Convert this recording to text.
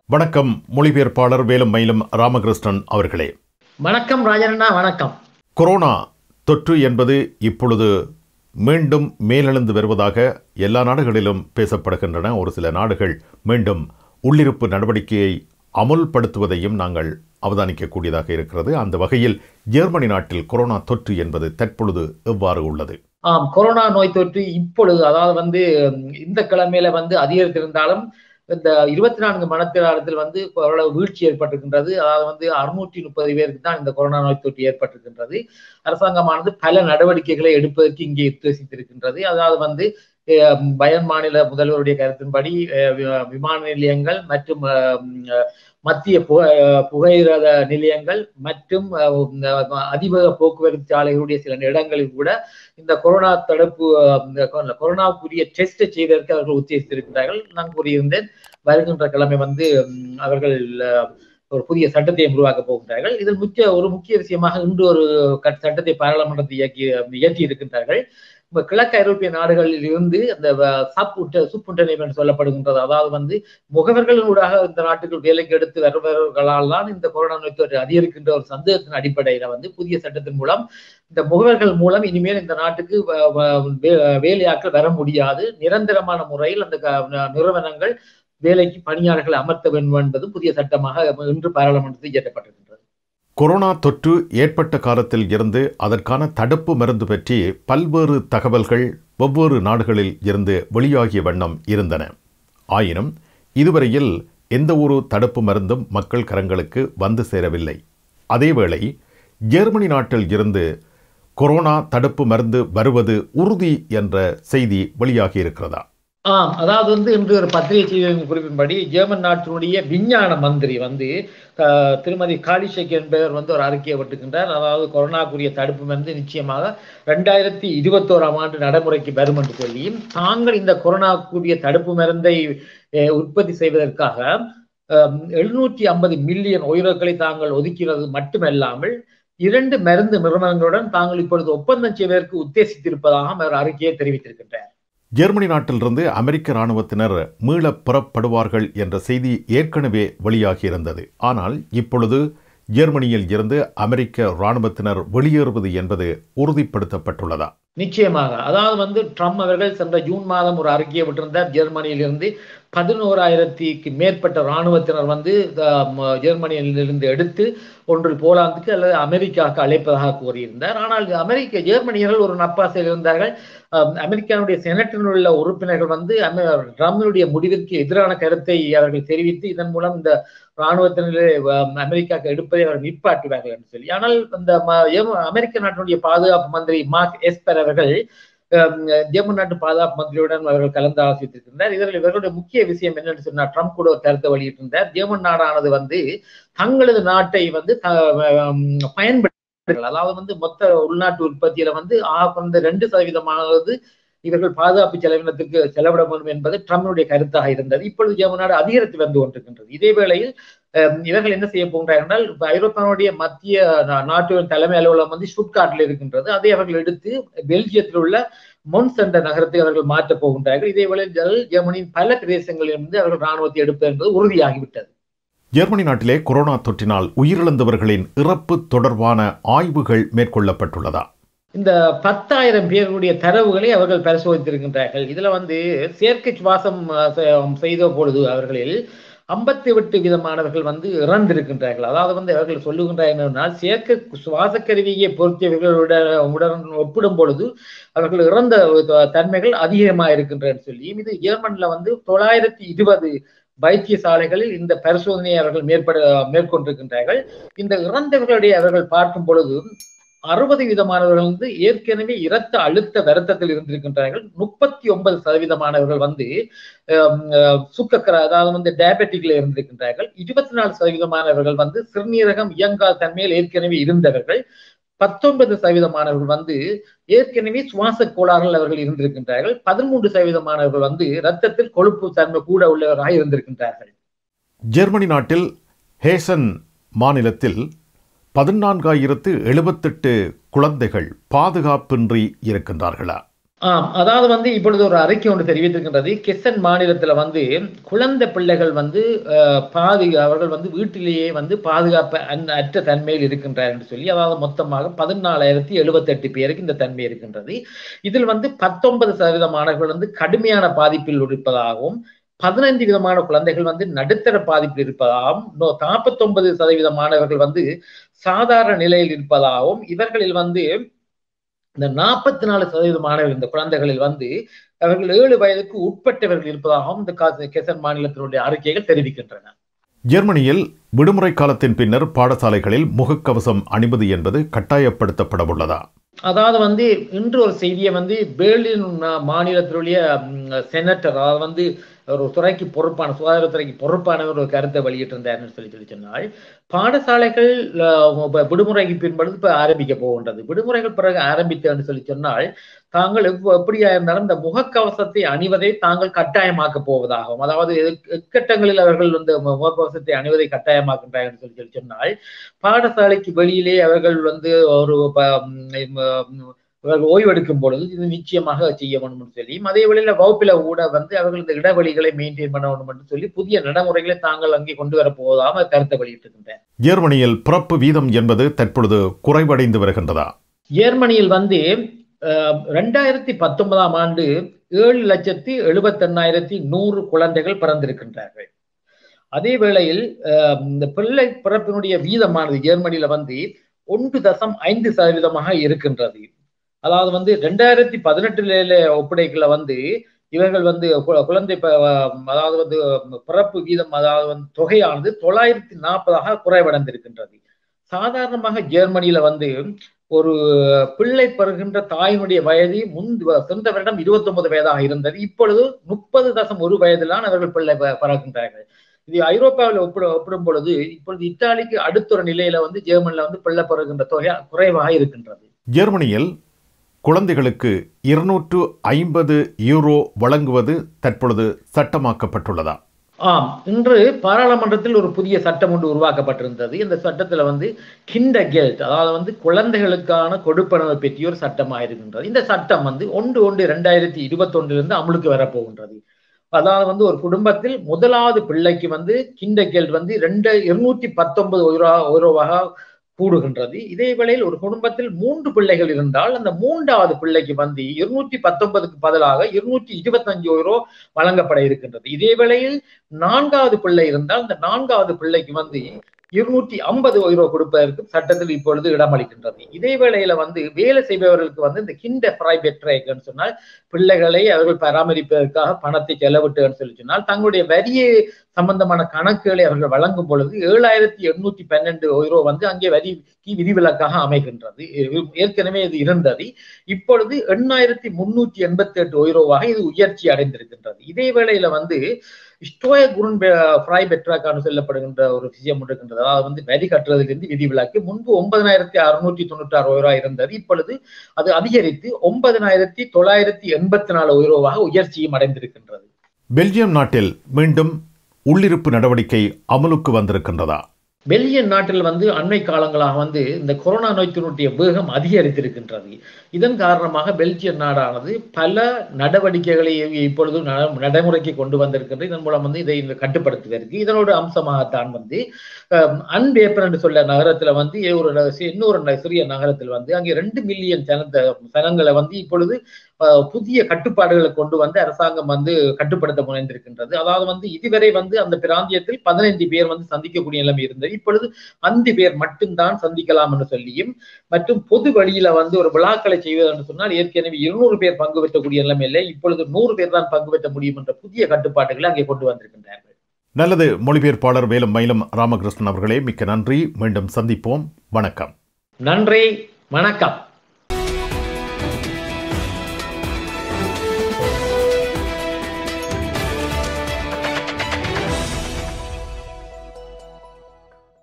வணக்கம் மொழிபெயர்ப்பாளர் வேலும் மயிலும் ராமகிருஷ்ணன் அவர்களே வணக்கம் ராஜண்ணா வணக்கம் கொரோனா தொற்று என்பது இப்பொழுது மீண்டும் மேலெழுந்து வருவதாக எல்லா நாடுகளிலும் பேசப்படுகின்றன ஒரு சில நாடுகள் மீண்டும் உள்ளிருப்பு நடவடிக்கையை அமுல்படுத்துவதையும் நாங்கள் அவதானிக்கக்கூடியதாக இருக்கிறது அந்த வகையில் ஜெர்மனி நாட்டில் கொரோனா தொற்று என்பது தற்பொழுது எவ்வாறு உள்ளது ஆம் கொரோனா நோய் தொற்று இப்பொழுது அதாவது வந்து உம், இந்த கிழமையில வந்து அதிகரித்திருந்தாலும் இந்த இருபத்தி நான்கு மணத்திராளத்தில் வந்து ஓரளவு வீழ்ச்சி ஏற்பட்டிருக்கின்றது அதாவது வந்து அறுநூற்றி முப்பது பேருக்கு தான் இந்த கொரோனா நோய் தொற்று ஏற்பட்டிருக்கின்றது அரசாங்கமானது பல நடவடிக்கைகளை எடுப்பதற்கு இங்கே உத்தேசித்திருக்கின்றது அதாவது வந்து அஹ், பயன் மாநில முதல்வருடைய கருத்தின்படி அஹ், வி- விமான நிலையங்கள் மற்றும் அஹ், உம், மத்திய புக அஹ், புகையிரத நிலையங்கள் மற்றும் அஹ், உம், அதிவேக போக்குவரத்து சாலைகளுடைய சில இடங்களில் கூட இந்த கொரோனா தடுப்பு அஹ், இந்த கொ- கொரோனாவுக்குரிய டெஸ்ட் செய்வதற்கு அவர்கள் உத்தேசித்திருக்கிறார்கள் நான் கூறியிருந்தேன் வருகின்ற கிழமை வந்து உம், அவர்கள் அஹ், ஒரு புதிய சட்டத்தை உருவாக்க போகின்றார்கள் இதில் முக்கிய ஒரு முக்கிய விஷயமாக இன்று ஒரு கட்- சட்டத்தை பாராளுமன்றத்தில் இயக்கி இயற்றி இருக்கின்றார்கள் இப்ப கிழக்கு ஐரோப்பிய நாடுகளில் இருந்து அந்த வ- சப் உட்ட சுப்புண்டனைவு என்று சொல்லப்படுகின்றது அதாவது வந்து முகவர்களினூடாக இந்த நாட்டுக்கு வேலைக்கு எடுத்து வருபவர்களால் தான் இந்த கொரோனா நோய் தொற்று அதிகரிக்கின்ற ஒரு சந்தேகத்தின் அடிப்படையில வந்து புதிய சட்டத்தின் மூலம் இந்த முகவர்கள் மூலம் இனிமேல் இந்த நாட்டுக்கு வ- வ- வே- வேலையாட்கள் வர முடியாது நிரந்தரமான முறையில் அந்த க- நிறுவனங்கள் வேலைக்கு பணியாளர்களை அமர்த்த வேண்டும் என்பது புதிய சட்டமாக இன்று பாராளுமன்றத்தில் இயற்றப்பட்டிருக்கின்றது கொரோனா தொற்று ஏற்பட்ட காலத்தில் இருந்து அதற்கான தடுப்பு மருந்து பற்றி பல்வேறு தகவல்கள் வெவ்வேறு நாடுகளில் இருந்து வெளியாகிய வண்ணம் இருந்தன ஆயினும் இதுவரையில் எந்த ஒரு தடுப்பு மருந்தும் மக்கள் கரங்களுக்கு வந்து சேரவில்லை அதேவேளை ஜெர்மனி நாட்டில் இருந்து கொரோனா தடுப்பு மருந்து வருவது உறுதி என்ற செய்தி வெளியாகி இருக்கிறதா ஆம் அதாவது வந்து இன்று ஒரு பத்திரிகை செய்தியின் குறிப்பின்படி ஜெர்மன் நாட்டினுடைய விஞ்ஞான மந்திரி வந்து அஹ், திருமதி காலிஷெக் என்பவர் வந்து ஒரு அறிக்கையை விட்டுக்கின்றார் அதாவது கொரோனாக்குரிய தடுப்பு மருந்து நிச்சயமாக ரெண்டாயிரத்தி இருபத்தோராம் ஆண்டு நடைமுறைக்கு வரும் என்று சொல்லியும் தாங்கள் இந்த கொரோனாக்குரிய தடுப்பு மருந்தை அஹ், உற்பத்தி செய்வதற்காக எழுநூற்றி ஐம்பது மில்லியன் உயிரோக்களை தாங்கள் ஒதுக்கிறது மட்டுமல்லாமல் இரண்டு மருந்து நிறுவனங்களுடன் தாங்கள் இப்பொழுது ஒப்பந்தம் செய்வதற்கு உத்தேசித்திருப்பதாக அவர் அறிக்கையை தெரிவித்திருக்கின்றார் ஜெர்மனி நாட்டிலிருந்து அமெரிக்க இராணுவத்தினர் மீளப் புறப்படுவார்கள் என்ற செய்தி ஏற்கனவே வெளியாகியிருந்தது ஆனால் இப்பொழுது ஜெர்மனியில் இருந்து அமெரிக்க இராணுவத்தினர் வெளியேறுவது என்பது உறுதிப்படுத்தப்பட்டுள்ளதா நிச்சயமாக அதாவது வந்து ட்ரம்ப் அவர்கள் சென்ற ஜூன் மாதம் ஒரு அறிக்கையை விட்டிருந்தார் ஜெர்மனியிலிருந்து பதினோராயிரத்திற்கு மேற்பட்ட இராணுவத்தினர் வந்து அஹ், ம- ஜெர்மனியிலிருந்து எடுத்து ஒன்றில் போலாந்துக்கு அல்லது அமெரிக்காவுக்கு அழைப்பதாக கூறியிருந்தார் ஆனால் அமெரிக்க ஜெர்மனியர்கள் ஒரு நப்பாசையில் இருந்தார்கள் அஹ், அமெரிக்காவுடைய செனட்டில் உள்ள உறுப்பினர்கள் வந்து அமெ- ட்ரம்பினுடைய முடிவிற்கு எதிரான கருத்தை அவர்கள் தெரிவித்து இதன் மூலம் இந்த இராணுவத்தினரை அஹ், அமெரிக்காவுக்கு எடுப்பதை அவர் நிப்பாட்டுவார்கள் என்று சொல்லி ஆனால் இந்த ம- எம்- அமெரிக்க நாட்டினுடைய பாதுகாப்பு மந்திரி மார்க் எஸ்பர் அவர்கள் அஹ், ஜெர்மன் நாட்டு பாதுகாப்பு மந்திரியுடன் அவர்கள் கலந்து ஆலோசித்திருக்கின்றனர் இதில் இவர்களுடைய முக்கிய விஷயம் என்னன்னு சொன்னா ட்ரம்ப் கூட ஒரு கருத்தை வெளியிட்டிருந்தார் ஜெர்மன் நாடானது வந்து தங்களது நாட்டை வந்து த- அஹ், பயன்படுத்த அதாவது வந்து மொத்த உள்நாட்டு உற்பத்தியில வந்து ஆக குறைந்த ரெண்டு சதவீதமானது இவர்கள் பாதுகாப்பு செலவினத்துக்கு செலவிட வேண்டும் என்பது ட்ரம்பினுடைய கருத்தாக இருந்தது இப்பொழுது ஜெர்மன் நாடு அதிகரித்து வந்து கொண்டிருக்கின்றது இதே வேளையில் அஹ், இவர்கள் என்ன செய்ய போகிறார்கள் என்றால் இப்ப ஐரோப்பாவுடைய மத்திய நா- நாட்டு தலைமை அலுவலகம் வந்து ஸ்டுட்கார்ட்ல இருக்கின்றது அதை அவர்கள் எடுத்து பெல்ஜியத்தில் உள்ள மொன்ஸ் என்ற நகரத்தை அவர்கள் மாற்றப் போகின்றார்கள் இதே வேளையில் ஜெர்மனியின் பல பிரதேசங்களிலிருந்து அவர்கள் ராணுவத்தை எடுப்பது என்பது உறுதியாகிவிட்டது ஜெர்மனி நாட்டிலே கொரோனா தொற்றினால் உயிரிழந்தவர்களின் இறப்பு தொடர்பான ஆய்வுகள் மேற்கொள்ளப்பட்டுள்ளதா இந்த பத்தாயிரம் பேருடைய தரவுகளை அவர்கள் பரிசோதித்திருக்கின்றார்கள் இதுல வந்து செயற்கை சுவாசம் அஹ், செ- செய்த பொழுது அவர்களில் ஐம்பத்தி எட்டு விதமானவர்கள் வந்து இறந்திருக்கின்றார்கள் அதாவது வந்து அவர்கள் சொல்லுகின்றார்கள் என்னவென்றால் செயற்கை சுவாச கருவியை பொருத்தியவர்களுடன் உடன் ஒப்பிடும் பொழுது அவர்கள் இறந்த த- தன்மைகள் அதிகமாக இருக்கின்றன சொல்லி இது ஜெர்மன்ல வந்து தொள்ளாயிரத்தி இருபது வைத்தியசாலைகளில் இந்த பரிசோதனையை அவர்கள் மேற்பட மேற்கொண்டிருக்கின்றார்கள் இந்த இறந்தவர்களுடைய அவர்கள் பார்க்கும் பொழுது அறுபது விதமானவர்கள் வந்து ஏற்கனவே இரத்த அழுத்த வருத்தத்தில் இருந்திருக்கின்றார்கள் முப்பத்தி ஒன்பது சதவீதமானவர்கள் வந்து ஹம், அஹ், சுக்கக்கர அதாவது வந்து டயபெட்டிக்ல இருந்திருக்கின்றார்கள் இருபத்தி நாலு சதவீதமானவர்கள் வந்து சிறுநீரகம் இயங்காத தன்மையில் ஏற்கனவே இருந்தவர்கள் பத்தொன்பது சதவீதமானவர்கள் வந்து ஏற்கனவே சுவாச கோளாறுகள் அவர்கள் இருந்திருக்கின்றார்கள் பதிமூன்று சதவீதமானவர்கள் வந்து இரத்தத்தில் கொழுப்பு தன்மை கூட உள்ளவராக இருந்திருக்கின்றார்கள் ஜெர்மனி நாட்டில் ஹேசன் மாநிலத்தில் பதினான்காயிரத்து எழுபத்தெட்டு குழந்தைகள் பாதுகாப்பின்றி இருக்கின்றார்களா ஆம் அதாவது வந்து இப்பொழுது ஒரு அறிக்கை ஒன்று தெரிவித்திருக்கின்றது கெசன் மாநிலத்துல வந்து குழந்தை பிள்ளைகள் வந்து அஹ், பாது அவர்கள் வந்து வீட்டிலேயே வந்து பாதுகாப்பு அன்- அற்ற தன்மையில் இருக்கின்றார் என்று சொல்லி அதாவது மொத்தமாக பதினாலாயிரத்தி எழுபத்தெட்டு பேருக்கு இந்த தன்மை இருக்கின்றது இதில் வந்து பத்தொன்பது சதவீத மாணவர்கள் வந்து கடுமையான பாதிப்பில் இருப்பதாகவும் பதினைந்து விதமான குழந்தைகள் வந்து நடுத்தர பாதிப்பில் இருப்பதாகவும் நாற்பத்தொன்பது சதவீத மாணவர்கள் வந்து சாதாரண நிலையில் இருப்பதாகவும் இவர்களில் வந்து இந்த நாற்பத்தி நாலு சதவீத மாணவர்கள் இந்த குழந்தைகளில் வந்து அவர்கள் ஏழு வயதுக்கு உட்பட்டவர்கள் இருப்பதாகவும் இந்த கா- கெசன் மாநிலத்தினுடைய அறிக்கைகள் தெரிவிக்கின்றன ஜெர்மனியில் விடுமுறை காலத்தின் பின்னர் பாடசாலைகளில் முகக்கவசம் அணிவது என்பது கட்டாயப்படுத்தப்படவுள்ளதா அதாவது வந்து இன்று ஒரு செய்தியை வந்து பெர்லின் மா- மாநிலத்தினுடைய ம், செனட்டர் அதாவது வந்து ஒரு துறைக்கு பொறுப்பான சுகாதாரத்துறைக்கு பொறுப்பானவர் ஒரு கருத்தை வெளியிட்டிருந்தார்னு சொல்லி சொல்லி சொன்னால் பாடசாலைகள் அஹ், இப்ப விடுமுறைக்கு பின்படுது இப்ப ஆரம்பிக்க போகின்றது விடுமுறைகள் பிறகு ஆரம்பித்தன்னு சொல்லி சொன்னால் தாங்கள் எவ்வ- எப்படியா இருந்தாலும் இந்த முகக்கவசத்தை அணிவதை தாங்கள் கட்டாயமாக்க போவதாகவும் அதாவது எக்- எக்கட்டங்களில் அவர்கள் இந்த மு- முகக்கவசத்தை அணிவதை கட்டாயமாக்கின்றார்கள் சொல்லி சொல்லி சொன்னால் பாடசாலைக்கு வெளியிலே அவர்கள் வந்து ஒரு ப- ம், ம், அவர்கள் ஓய்வெடுக்கும் பொழுது இது நிச்சயமாக செய்ய வேண்டும் என்று சொல்லி அதே வேளையில வகுப்பில கூட வந்து அவர்கள் இந்த இடைவெளிகளை மெயின்டைன் பண்ண வேண்டும் என்று சொல்லி புதிய நடைமுறைகளை தாங்கள் அங்கே கொண்டு வர போவதாக கருத்தை வெளியிட்டிருக்கின்றனர் ஜெர்மனியில் பிறப்பு வீதம் என்பது தற்பொழுது குறைவடைந்து வருகின்றதா ஜெர்மனியில் வந்து அஹ், ரெண்டாயிரத்தி பத்தொன்பதாம் ஆண்டு ஏழு லட்சத்தி எழுபத்தெண்ணாயிரத்தி நூறு குழந்தைகள் பிறந்திருக்கின்றார்கள் அதே வேளையில் அஹ், இந்த பிள்ளை பிறப்பினுடைய வீதமானது ஜெர்மனியில வந்து ஒன்று தசம் ஐந்து சதவீதமாக இருக்கின்றது அதாவது வந்து ரெண்டாயிரத்தி பதினெட்டுல ஒப்படைக்கல வந்து இவர்கள் வந்து கு- குழந்தை ப- அதாவது வந்து பிறப்பு வீதம் அதாவது வந்து தொகையானது தொள்ளாயிரத்தி நாற்பதாக குறைவடைந்திருக்கின்றது சாதாரணமாக ஜெர்மனியில வந்து ஒரு பிள்ளை பெறுகின்ற தாயினுடைய வயது முன்பு சென்ற வருடம் இருபத்தி ஒன்பது வயதாக இருந்தது இப்பொழுது முப்பது தசம் ஒரு வயதில்தான் அவர்கள் பிள்ளை பெ- பிறக்கின்றார்கள் இது ஐரோப்பாவில் ஒப்பிட ஒப்பிடும் பொழுது இப்பொழுது இத்தாலிக்கு அடுத்த ஒரு நிலையில வந்து ஜெர்மனில வந்து பிள்ளை பிறகின்ற தொகை குறைவாக இருக்கின்றது ஜெர்மனியில் குழந்தைகளுக்கு இருநூற்று ஐம்பது யூரோ வழங்குவது தற்பொழுது சட்டமாக்கப்பட்டுள்ளதா ஆம் இன்று பாராளுமன்றத்தில் ஒரு புதிய சட்டம் ஒன்று உருவாக்கப்பட்டிருந்தது இந்த சட்டத்துல வந்து கிண்ட கெல்ட் அதாவது வந்து குழந்தைகளுக்கான கொடுப்பனவை பற்றிய ஒரு சட்டமாக இருக்கின்றது இந்த சட்டம் வந்து ஒன்று ஒன்று இரண்டாயிரத்தி இருபத்தி ஒன்றிலிருந்து அமலுக்கு வரப்போகின்றது அதாவது வந்து ஒரு குடும்பத்தில் முதலாவது பிள்ளைக்கு வந்து கிண்ட கெல்ட் வந்து ரெண்டு இருநூற்றி பத்தொன்பது ஓரோவாக கூடுகின்றது இதே வேளையில் ஒரு குடும்பத்தில் மூன்று பிள்ளைகள் இருந்தால் அந்த மூன்றாவது பிள்ளைக்கு வந்து இருநூற்றி பத்தொன்பதுக்கு பதிலாக இருநூற்றி இருபத்தஞ்சு யூரோ வழங்கப்பட இருக்கின்றது இதே வேளையில் நான்காவது பிள்ளை இருந்தால் அந்த நான்காவது பிள்ளைக்கு வந்து இருநூற்றி ஐம்பது யூரோ கொடுப்பதற்கு சட்டத்தில் இப்பொழுது இடமளிக்கின்றது இதே வேளையில வந்து வேலை செய்பவர்களுக்கு வந்து இந்த கிண்ட பிரைவேட் ட்ரேக்னு சொன்னால் பிள்ளைகளை அவர்கள் பராமரிப்பதற்காக பணத்தை செலவிட்டுன்னு சொல்லி சொன்னால் தங்களுடைய வரிய சம்பந்தமான கணக்குகளை அவர்கள் வழங்கும் பொழுது ஏழாயிரத்தி எண்ணூத்தி பன்னெண்டு யூரோ வந்து அங்கே வரிக்கு விதிவிலக்காக அமைகின்றது ஏற்கனவே இது இருந்தது இப்பொழுது எண்ணாயிரத்தி முன்னூற்றி எண்பத்தி எட்டு யூரோவாக இது உயர்ச்சி அடைந்திருக்கின்றது இதே வேளையில வந்து ஸ்டோய குருன் ஃப்ரை பெட்ராக்கான்னு சொல்லப்படுகின்ற ஒரு விஷயம் இருக்கின்றது அதாவது வந்து வரி கட்டுறதுலேருந்து விதிவிலக்கு முன்பு ஒன்பதனாயிரத்தி அறுநூற்றி தொண்ணூற்றி ஆறு ரூபாய் இருந்தது இப்பொழுது அது அதிகரித்து ஒன்பதனாயிரத்தி தொள்ளாயிரத்தி எண்பத்தி நாலு உயர்வாக உயர்ச்சியும் அடைந்திருக்கின்றது பெல்ஜியம் நாட்டில் மீண்டும் உள்ளிருப்பு நடவடிக்கை அமலுக்கு வந்திருக்கின்றதா பெல்ஜியன் நாட்டில் வந்து அண்மை காலங்களாக வந்து இந்த கொரோனா நோய்த்தினுடைய வேகம் அதிகரித்திருக்கின்றது இதன் காரணமாக பெல்ஜியன் நாடானது பல நடவடிக்கைகளை இப்பொழுது நடைமுறைக்கு கொண்டு வந்திருக்கின்றது இதன் மூலம் வந்து இதை கட்டுப்படுத்துவதற்கு இதனோட அம்சமாகத்தான் வந்து அன்பேப்பர் என்று சொல்ல நகரத்துல வந்து ஒரு இன்னொரு சிறிய நகரத்தில் வந்து அங்கே ரெண்டு மில்லியன் ஜனத்த ஜனங்களை வந்து இப்பொழுது புதிய கட்டுப்பாடுகளை கொண்டு வந்து அரசாங்கம் வந்து கட்டுப்படுத்த முனைந்திருக்கின்றது அதாவது வந்து இதுவரை வந்து அந்த பிராந்தியத்தில் பதினைந்து பேர் வந்து சந்திக்கக்கூடிய நிலைமை இருந்தது இப்பொழுது அஞ்சு பேர் மட்டும்தான் சந்திக்கலாம் என்று சொல்லியும் மற்றும் பொது வழியில வந்து ஒரு விழாக்களை செய்வது என்று சொன்னால் ஏற்கனவே இருநூறு பேர் பங்கு பெற்றக்கூடிய நிலைமை இல்லை இப்பொழுது நூறு பேர் தான் பங்கு பெற்ற முடியும் என்ற புதிய கட்டுப்பாடுகளை அங்கே கொண்டு வந்திருக்கின்றார்கள் நல்லது மொழிபெயர்ப்பாளர் வேலும் மயிலம் ராமகிருஷ்ணன் அவர்களே மிக்க நன்றி மீண்டும் சந்திப்போம் வணக்கம் நன்றி வணக்கம்